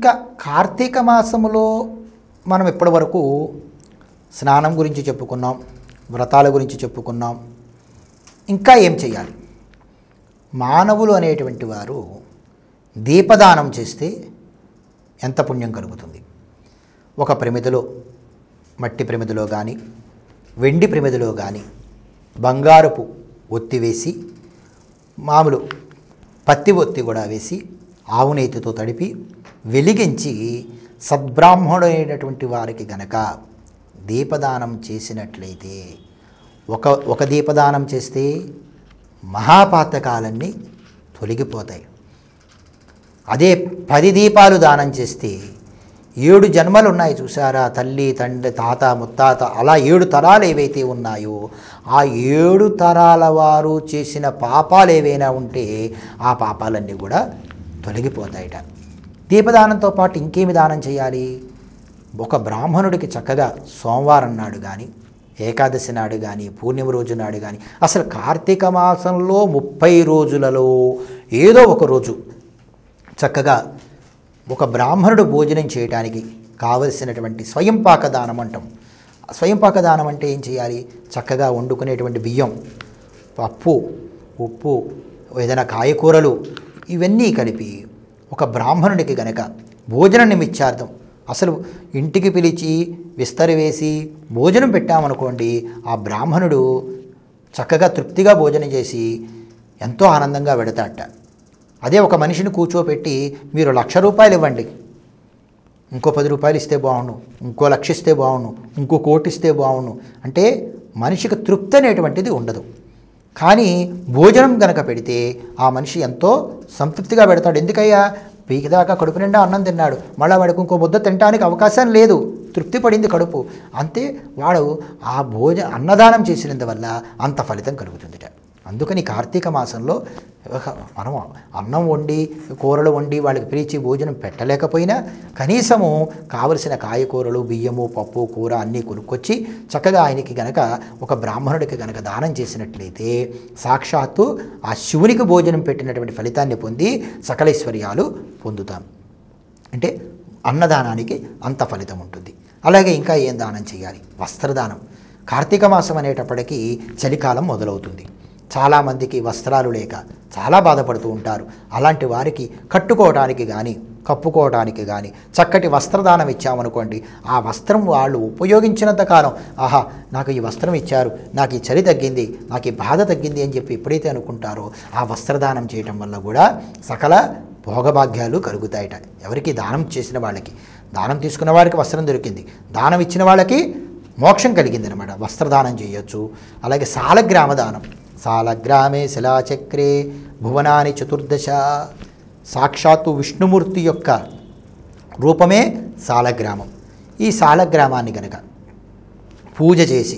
ఇంకా కార్తీక మాసములో మనం ఇప్పటివరకు స్నానం గురించి చెప్పుకున్నాం వ్రతాల గురించి చెప్పుకున్నాం ఇంకా ఏం చేయాలి మానవులు అనేటువంటి వారు దీపదానం చేస్తే ఎంత పుణ్యం కలుగుతుంది ఒక ప్రమిదలో మట్టి ప్రమిదలో కానీ వెండి ప్రమిదలో కానీ బంగారపు ఒత్తి వేసి మామూలు పత్తి ఒత్తి కూడా వేసి ఆవు నేతితో తడిపి వెలిగించి సద్బ్రాహ్మణుడైనటువంటి వారికి గనక దీపదానం చేసినట్లయితే ఒక ఒక దీపదానం చేస్తే మహాపాతకాలన్నీ తొలగిపోతాయి అదే పది దీపాలు దానం చేస్తే ఏడు జన్మలు ఉన్నాయి చూసారా తల్లి తండ్రి తాత ముత్తాత అలా ఏడు తరాలు ఏవైతే ఉన్నాయో ఆ ఏడు తరాల వారు చేసిన పాపాలు ఏవైనా ఉంటే ఆ పాపాలన్నీ కూడా తొలగిపోతాయట దీపదానంతో పాటు ఇంకేమి దానం చేయాలి ఒక బ్రాహ్మణుడికి చక్కగా సోమవారం నాడు కానీ ఏకాదశి నాడు కానీ పూర్ణిమ రోజు నాడు కానీ అసలు కార్తీక మాసంలో ముప్పై రోజులలో ఏదో ఒక రోజు చక్కగా ఒక బ్రాహ్మణుడు భోజనం చేయడానికి కావలసినటువంటి స్వయంపాక దానం అంటాం స్వయంపాక దానం అంటే ఏం చేయాలి చక్కగా వండుకునేటువంటి బియ్యం పప్పు ఉప్పు ఏదైనా కాయకూరలు ఇవన్నీ కలిపి ఒక బ్రాహ్మణుడికి గనక భోజన నిమిత్యార్థం అసలు ఇంటికి పిలిచి విస్తరి వేసి భోజనం పెట్టామనుకోండి ఆ బ్రాహ్మణుడు చక్కగా తృప్తిగా భోజనం చేసి ఎంతో ఆనందంగా వెడతాట అదే ఒక మనిషిని కూర్చోపెట్టి మీరు లక్ష రూపాయలు ఇవ్వండి ఇంకో పది రూపాయలు ఇస్తే బాగుండు ఇంకో లక్ష ఇస్తే బాగుండు ఇంకో కోటి ఇస్తే బాగుండు అంటే మనిషికి తృప్తి అనేటువంటిది ఉండదు కానీ భోజనం కనుక పెడితే ఆ మనిషి ఎంతో సంతృప్తిగా పెడతాడు ఎందుకయ్యా పీకిదాకా కడుపు నిండా అన్నం తిన్నాడు మళ్ళీ వాడికి ఇంకో ముద్ద తినడానికి అవకాశం లేదు తృప్తి పడింది కడుపు అంతే వాడు ఆ భోజ అన్నదానం చేసినందువల్ల అంత ఫలితం కలుగుతుందిట అందుకని కార్తీక మాసంలో ఒక మనం అన్నం వండి కూరలు వండి వాళ్ళకి పిలిచి భోజనం పెట్టలేకపోయినా కనీసము కావలసిన కాయకూరలు బియ్యము పప్పు కూర అన్నీ కొనుక్కొచ్చి చక్కగా ఆయనకి గనక ఒక బ్రాహ్మణుడికి గనక దానం చేసినట్లయితే సాక్షాత్తు ఆ శివునికి భోజనం పెట్టినటువంటి ఫలితాన్ని పొంది సకలైశ్వర్యాలు పొందుతాం అంటే అన్నదానానికి అంత ఫలితం ఉంటుంది అలాగే ఇంకా ఏం దానం చేయాలి వస్త్రదానం కార్తీక మాసం అనేటప్పటికీ చలికాలం మొదలవుతుంది చాలామందికి వస్త్రాలు లేక చాలా బాధపడుతూ ఉంటారు అలాంటి వారికి కట్టుకోవడానికి కానీ కప్పుకోవడానికి కానీ చక్కటి వస్త్రదానం ఇచ్చామనుకోండి ఆ వస్త్రం వాళ్ళు ఉపయోగించినంత కాలం ఆహా నాకు ఈ వస్త్రం ఇచ్చారు నాకు ఈ చలి తగ్గింది నాకు ఈ బాధ తగ్గింది అని చెప్పి ఎప్పుడైతే అనుకుంటారో ఆ వస్త్రదానం చేయటం వల్ల కూడా సకల భోగభాగ్యాలు కలుగుతాయట ఎవరికి దానం చేసిన వాళ్ళకి దానం తీసుకున్న వారికి వస్త్రం దొరికింది దానం ఇచ్చిన వాళ్ళకి మోక్షం కలిగింది అనమాట వస్త్రదానం చేయొచ్చు అలాగే సాలగ్రామ దానం సాలగ్రామే శిలాచక్రే భువనాని చతుర్దశ సాక్షాత్తు విష్ణుమూర్తి యొక్క రూపమే సాలగ్రామం ఈ సాలగ్రామాన్ని గనక పూజ చేసి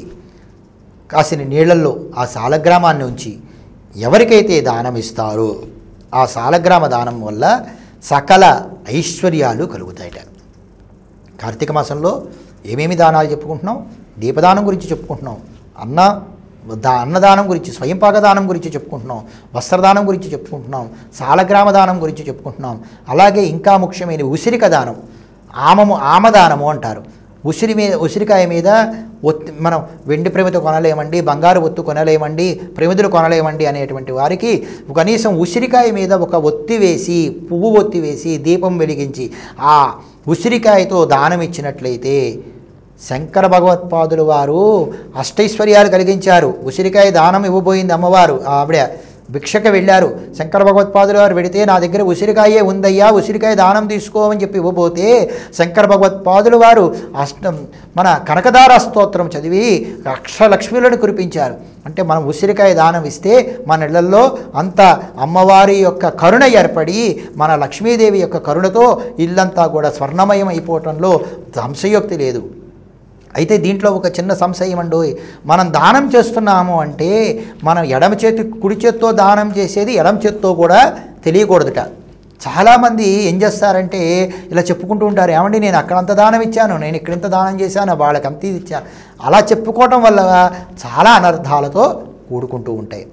కాసిన నీళ్లలో ఆ సాలగ్రామాన్ని ఉంచి ఎవరికైతే దానం ఇస్తారో ఆ సాలగ్రామ దానం వల్ల సకల ఐశ్వర్యాలు కలుగుతాయట కార్తీక మాసంలో ఏమేమి దానాలు చెప్పుకుంటున్నాం దీపదానం గురించి చెప్పుకుంటున్నాం అన్న దా అన్నదానం గురించి స్వయంపాక దానం గురించి చెప్పుకుంటున్నాం వస్త్రదానం గురించి చెప్పుకుంటున్నాం సాలగ్రామ దానం గురించి చెప్పుకుంటున్నాం అలాగే ఇంకా ముఖ్యమైన ఉసిరిక దానం ఆమము ఆమదానము అంటారు ఉసిరి మీద ఉసిరికాయ మీద ఒత్తి మనం వెండి ప్రమిద కొనలేమండి బంగారు ఒత్తు కొనలేమండి ప్రమిదలు కొనలేమండి అనేటువంటి వారికి కనీసం ఉసిరికాయ మీద ఒక ఒత్తి వేసి పువ్వు ఒత్తి వేసి దీపం వెలిగించి ఆ ఉసిరికాయతో దానం ఇచ్చినట్లయితే శంకర భగవత్పాదులు వారు అష్టైశ్వర్యాలు కలిగించారు ఉసిరికాయ దానం ఇవ్వబోయింది అమ్మవారు ఆవిడ భిక్షకు వెళ్ళారు శంకర భగవత్పాదులు వారు వెడితే నా దగ్గర ఉసిరికాయే ఉందయ్యా ఉసిరికాయ దానం తీసుకోమని చెప్పి ఇవ్వబోతే శంకర భగవత్పాదులు వారు అష్టం మన కనకదార స్తోత్రం చదివి లక్ష లక్ష్మీలను కురిపించారు అంటే మనం ఉసిరికాయ దానం ఇస్తే మన ఇళ్లలో అంత అమ్మవారి యొక్క కరుణ ఏర్పడి మన లక్ష్మీదేవి యొక్క కరుణతో ఇల్లంతా కూడా స్వర్ణమయం అయిపోవటంలో సంశయోక్తి లేదు అయితే దీంట్లో ఒక చిన్న సంశయం అండి మనం దానం చేస్తున్నాము అంటే మనం ఎడమ చేతి కుడి చేత్తో దానం చేసేది ఎడమ చేత్తో కూడా తెలియకూడదుట చాలామంది ఏం చేస్తారంటే ఇలా చెప్పుకుంటూ ఉంటారు ఏమండి నేను అక్కడంత దానం ఇచ్చాను నేను ఇక్కడింత దానం చేశాను వాళ్ళకి అంత ఇది ఇచ్చాను అలా చెప్పుకోవటం వల్ల చాలా అనర్థాలతో కూడుకుంటూ ఉంటాయి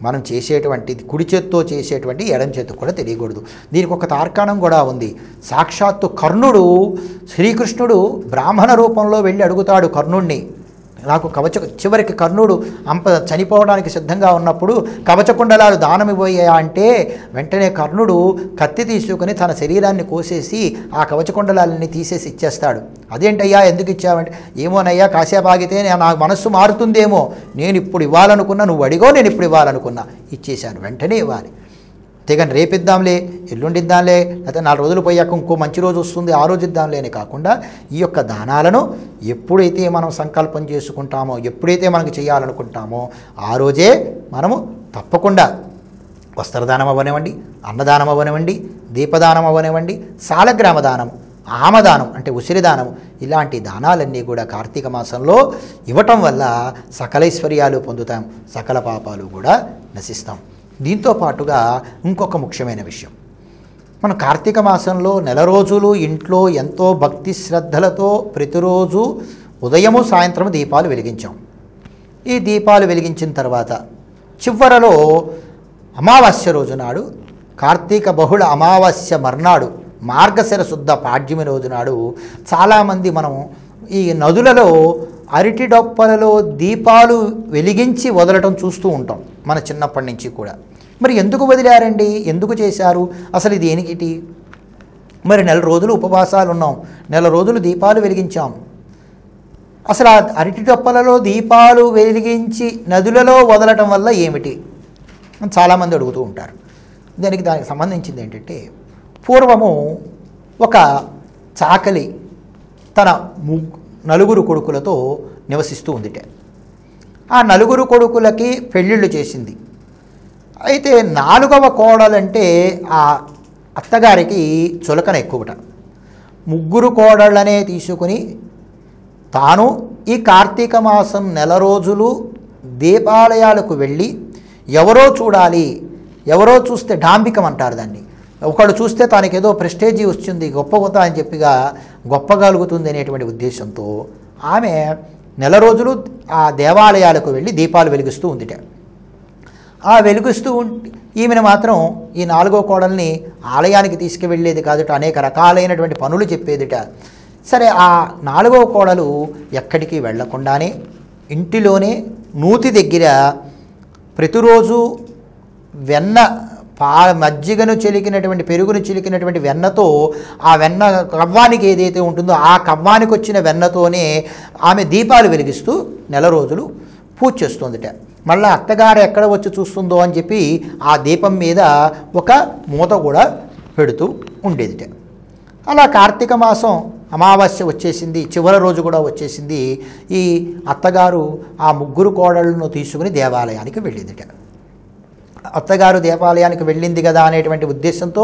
మనం చేసేటువంటిది కుడి చేత్తో చేసేటువంటి ఎడం చేతికి కూడా తెలియకూడదు దీనికి ఒక తార్కాణం కూడా ఉంది సాక్షాత్తు కర్ణుడు శ్రీకృష్ణుడు బ్రాహ్మణ రూపంలో వెళ్ళి అడుగుతాడు కర్ణుణ్ణి నాకు కవచ చివరికి కర్ణుడు అంప చనిపోవడానికి సిద్ధంగా ఉన్నప్పుడు కవచకుండలాలు దానం ఇవ్వయ్యా అంటే వెంటనే కర్ణుడు కత్తి తీసుకుని తన శరీరాన్ని కోసేసి ఆ కవచకుండలాలని తీసేసి ఇచ్చేస్తాడు అదేంటయ్యా ఎందుకు ఇచ్చావంటే ఏమోనయ్యా కాసేపు ఆగితే నే- నా మనస్సు మారుతుందేమో నేను ఇప్పుడు ఇవ్వాలనుకున్నా నువ్వు అడిగో నేను ఇప్పుడు ఇవ్వాలనుకున్నా ఇచ్చేశాను వెంటనే ఇవ్వాలి తెగని రేపిద్దాంలే ఎల్లుండిద్దాంలే లేకపోతే నాలుగు రోజులు పోయాక ఇంకో మంచి రోజు వస్తుంది ఆ రోజు ఇద్దాంలే అని కాకుండా ఈ యొక్క దానాలను ఎప్పుడైతే మనం సంకల్పం చేసుకుంటామో ఎప్పుడైతే మనకు చేయాలనుకుంటామో ఆ రోజే మనము తప్పకుండా వస్త్రదానం అవ్వనివ్వండి అన్నదానం అవ్వనివ్వండి దీపదానం అవ్వనివ్వండి సాలగ్రామ దానం ఆమదానం అంటే ఉసిరి దానం ఇలాంటి దానాలన్నీ కూడా కార్తీక మాసంలో ఇవ్వటం వల్ల సకలైశ్వర్యాలు పొందుతాం సకల పాపాలు కూడా నశిస్తాం దీంతో పాటుగా ఇంకొక ముఖ్యమైన విషయం మనం కార్తీక మాసంలో నెల రోజులు ఇంట్లో ఎంతో భక్తి శ్రద్ధలతో ప్రతిరోజు ఉదయము సాయంత్రం దీపాలు వెలిగించాం ఈ దీపాలు వెలిగించిన తర్వాత చివరలో అమావాస్య రోజు నాడు కార్తీక బహుళ అమావాస్య మర్నాడు మార్గశిర శుద్ధ పాడ్యమి రోజు నాడు చాలామంది మనం ఈ నదులలో అరటి డొప్పలలో దీపాలు వెలిగించి వదలటం చూస్తూ ఉంటాం మన చిన్నప్పటి నుంచి కూడా మరి ఎందుకు వదిలారండి ఎందుకు చేశారు అసలు ఇది దేనికిటి మరి నెల రోజులు ఉపవాసాలు ఉన్నాం నెల రోజులు దీపాలు వెలిగించాం అసలు ఆ అరటి డొప్పలలో దీపాలు వెలిగించి నదులలో వదలటం వల్ల ఏమిటి అని చాలామంది అడుగుతూ ఉంటారు దానికి దానికి సంబంధించింది ఏంటంటే పూర్వము ఒక చాకలి తన ముగ్ నలుగురు కొడుకులతో నివసిస్తూ ఉందిట ఆ నలుగురు కొడుకులకి పెళ్ళిళ్ళు చేసింది అయితే నాలుగవ కోడలంటే ఆ అత్తగారికి చులకన ఎక్కువట ముగ్గురు కోడళ్ళనే తీసుకుని తాను ఈ కార్తీక మాసం నెల రోజులు దీపాలయాలకు వెళ్ళి ఎవరో చూడాలి ఎవరో చూస్తే డాంబికం అంటారు దాన్ని ఒకడు చూస్తే తనకి ఏదో ప్రెస్టేజీ వస్తుంది గొప్ప గొప్ప అని చెప్పిగా గొప్పగలుగుతుంది అనేటువంటి ఉద్దేశంతో ఆమె నెల రోజులు ఆ దేవాలయాలకు వెళ్ళి దీపాలు వెలిగిస్తూ ఉందిట ఆ వెలుగుస్తూ ఉంటే ఈమెను మాత్రం ఈ నాలుగో కోడల్ని ఆలయానికి తీసుకువెళ్ళేది కాదుట అనేక రకాలైనటువంటి పనులు చెప్పేదిట సరే ఆ నాలుగో కోడలు ఎక్కడికి వెళ్లకుండానే ఇంటిలోనే నూతి దగ్గర ప్రతిరోజు వెన్న పా మజ్జిగను చిలికినటువంటి పెరుగును చిలికినటువంటి వెన్నతో ఆ వెన్న కవ్వానికి ఏదైతే ఉంటుందో ఆ కవ్వానికి వచ్చిన వెన్నతోనే ఆమె దీపాలు వెలిగిస్తూ నెల రోజులు పూజ చేస్తుందిట మళ్ళీ అత్తగారు ఎక్కడ వచ్చి చూస్తుందో అని చెప్పి ఆ దీపం మీద ఒక మూత కూడా పెడుతూ ఉండేదిట అలా కార్తీక మాసం అమావాస్య వచ్చేసింది చివరి రోజు కూడా వచ్చేసింది ఈ అత్తగారు ఆ ముగ్గురు కోడళ్ళను తీసుకుని దేవాలయానికి వెళ్ళిందిట అత్తగారు దేవాలయానికి వెళ్ళింది కదా అనేటువంటి ఉద్దేశంతో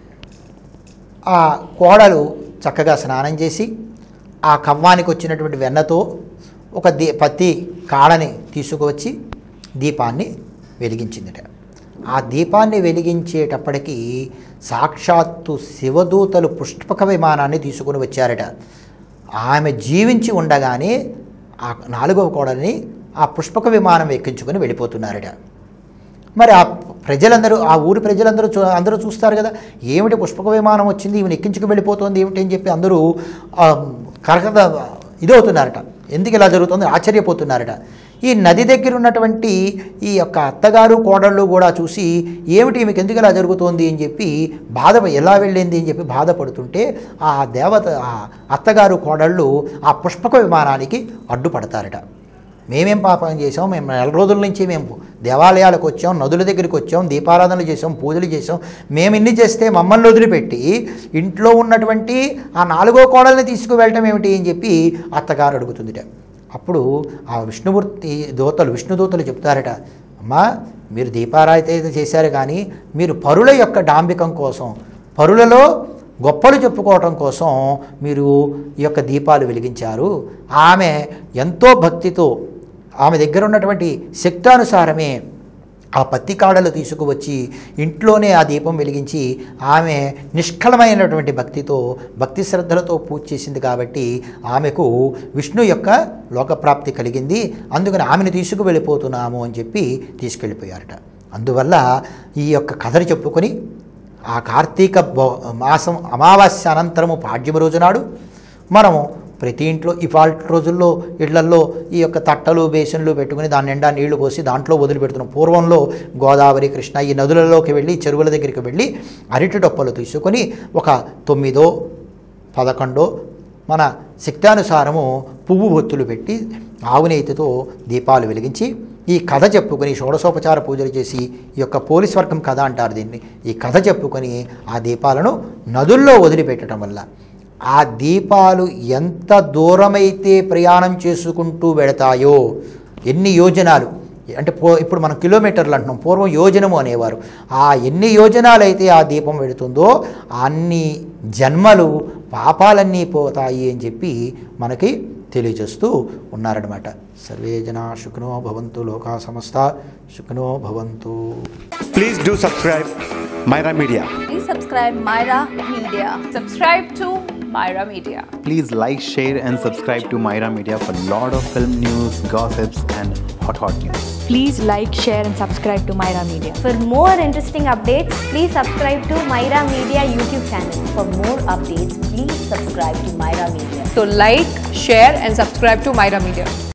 ఆ కోడలు చక్కగా స్నానం చేసి ఆ కవ్వానికి వచ్చినటువంటి వెన్నతో ఒక దీ పత్తి కాడని తీసుకువచ్చి దీపాన్ని వెలిగించిందిట ఆ దీపాన్ని వెలిగించేటప్పటికీ సాక్షాత్తు శివదూతలు పుష్పక విమానాన్ని తీసుకుని వచ్చారట ఆమె జీవించి ఉండగానే ఆ నాలుగవ కోడల్ని ఆ పుష్పక విమానం ఎక్కించుకొని వెళ్ళిపోతున్నారట మరి ఆ ప్రజలందరూ ఆ ఊరి ప్రజలందరూ చూ అందరూ చూస్తారు కదా ఏమిటి పుష్పక విమానం వచ్చింది ఈమెను ఎక్కించుకు వెళ్ళిపోతుంది ఏమిటి అని చెప్పి అందరూ ఆ, కరకద ఇదవుతున్నారట ఎందుకు ఇలా జరుగుతుంది ఆశ్చర్యపోతున్నారట ఈ నది దగ్గర ఉన్నటువంటి ఈ యొక్క అత్తగారు కోడళ్ళు కూడా చూసి ఏమిటి ఈమెకి ఎందుకు ఇలా జరుగుతోంది అని చెప్పి బాధ ఎలా వెళ్ళింది అని చెప్పి బాధపడుతుంటే ఆ దేవత ఆ అత్తగారు కోడళ్ళు ఆ పుష్పక విమానానికి అడ్డుపడతారట మేమేం పాపం చేసాం మేము నెల రోజుల నుంచి మేము దేవాలయాలకు వచ్చాం నదుల దగ్గరికి వచ్చాం దీపారాధనలు చేసాం పూజలు చేసాం మేము ఇన్ని చేస్తే మమ్మల్ని వదిలిపెట్టి ఇంట్లో ఉన్నటువంటి ఆ నాలుగో కోడల్ని తీసుకువెళ్ళటం ఏమిటి అని చెప్పి అత్తగారు అడుగుతుందిట అప్పుడు ఆ విష్ణుమూర్తి దూతలు విష్ణు దూతలు చెప్తారట అమ్మా మీరు దీపారాధన అయితే చేశారు కానీ మీరు పరుల యొక్క డాంబికం కోసం పరులలో గొప్పలు చెప్పుకోవటం కోసం మీరు ఈ యొక్క దీపాలు వెలిగించారు ఆమె ఎంతో భక్తితో ఆమె దగ్గర ఉన్నటువంటి శక్తానుసారమే ఆ పత్తి కాడలు తీసుకువచ్చి ఇంట్లోనే ఆ దీపం వెలిగించి ఆమె నిష్కలమైనటువంటి భక్తితో భక్తి శ్రద్ధలతో పూజ చేసింది కాబట్టి ఆమెకు విష్ణు యొక్క లోకప్రాప్తి కలిగింది అందుకని ఆమెను తీసుకువెళ్ళిపోతున్నాము అని చెప్పి తీసుకెళ్ళిపోయారట అందువల్ల ఈ యొక్క కథను చెప్పుకొని ఆ కార్తీక బౌ- మాసం అమావాస్య అనంతరము పాడ్యమి రోజు నాడు మనము ప్రతి ఇంట్లో ఇవాళ రోజుల్లో ఇళ్లల్లో ఈ యొక్క తట్టలు బేసిన్లు పెట్టుకుని దాని నిండా నీళ్లు పోసి దాంట్లో వదిలిపెడుతున్నాం పూర్వంలో గోదావరి కృష్ణ ఈ నదులలోకి వెళ్ళి చెరువుల దగ్గరికి వెళ్ళి అరటి డొప్పలు తీసుకొని ఒక తొమ్మిదో పదకొండో మన శక్తానుసారము పువ్వు బొత్తులు పెట్టి ఆవునేతితో దీపాలు వెలిగించి ఈ కథ చెప్పుకొని షోడశోపచార పూజలు చేసి ఈ యొక్క పోలీస్ వర్గం కథ అంటారు దీన్ని ఈ కథ చెప్పుకొని ఆ దీపాలను నదుల్లో వదిలిపెట్టడం వల్ల ఆ దీపాలు ఎంత దూరమైతే ప్రయాణం చేసుకుంటూ వెడతాయో ఎన్ని యోజనాలు అంటే పో ఇప్పుడు మనం కిలోమీటర్లు అంటున్నాం పూర్వం యోజనము అనేవారు ఆ ఎన్ని యోజనాలు అయితే ఆ దీపం వెళుతుందో అన్ని జన్మలు పాపాలన్నీ పోతాయి అని చెప్పి మనకి తెలియజేస్తూ ఉన్నారనమాట సర్వే జనా శుక్నో భవంతు లోకా సమస్త శుక్నో భవంతు Please do subscribe Myra Media. Please subscribe Myra Media. Subscribe to Myra Media. Please like, share, and subscribe to Myra Media for lot of film news, gossips, and hot hot news. Please like, share, and subscribe to Myra Media. For more interesting updates, please subscribe to Myra Media YouTube channel. For more updates, please subscribe to Myra Media. So like, share and subscribe to Myra Media.